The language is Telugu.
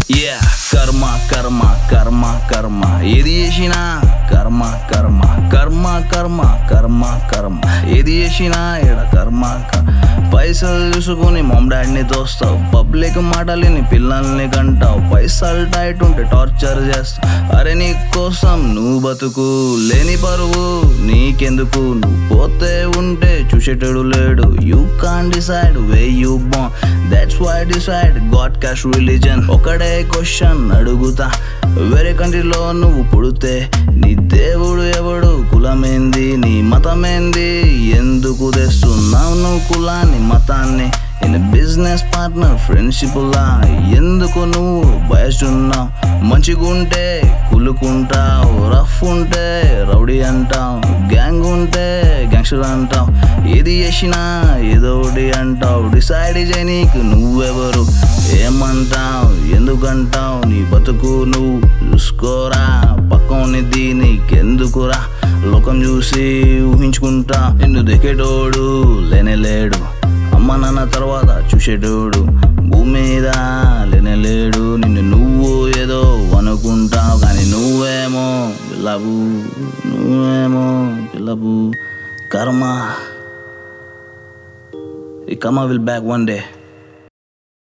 యా కర్మ కర్మ కర్మ కర్మ ఏది చేసినా కర్మ కర్మ కర్మ కర్మ కర్మ కర్మ ఏది చేసినా ఎడ కర్మ క- పైసలు చూసుకుని మమ్ డాడీని తోస్తావు పబ్లిక్ మాటలిని పిల్లల్ని కంటావు పైసలు టైట్ ఉంటే టార్చర్ చేస్తావు అరే నీ కోసం నువ్వు బతుకు లేని పరువు నీకెందుకు నువ్వు పోతే ఉంటే చూసేటోడు లేడు you can decide way you born that's why decide god caste religion ఒకడే క్వశ్చన్ అడుగుతా వేరే కంట్రీలో నువ్వు పుడితే నీ దేవుడు ఎవడు కులమేంది నీ మతమేంది ఎందుకు తెస్తున్నావు నువ్వు కులాన్ని మతాన్ని ఇన్ బిజినెస్ పార్ట్నర్ ఫ్రెండ్షిప్ లా ఎందుకు నువ్వు బయసున్నావు మంచిగుంటే కులుకుంటావు రఫ్ ఉంటే రౌడీ అంటావు గ్యాంగ్ ఉంటే గ్యాంగ్స్టర్ అంటావు ఏది చేసినా ఏదో ఒకటి అంటావు డిసైడ్ చేయనీకు నువ్వెవరు ఏమంటావు ఎందుకంటావు నీ బతుకు నువ్వు చూసుకోరా పక్కనిది నీకెందుకురా లోకం చూసి ఊహించుకుంటా నిన్ను దిక్కేటోడు లేనేలేడు అమ్మ నాన్న తర్వాత చూసేటోడు భూమి మీద లేనేలేడు నిన్ను నువ్వు ఏదో అనుకుంటావు కానీ నువ్వేమో పిల్లబు నువ్వేమో పిల్లబు కర్మ ఈ కర్మ విల్ బ్యాక్ వన్ డే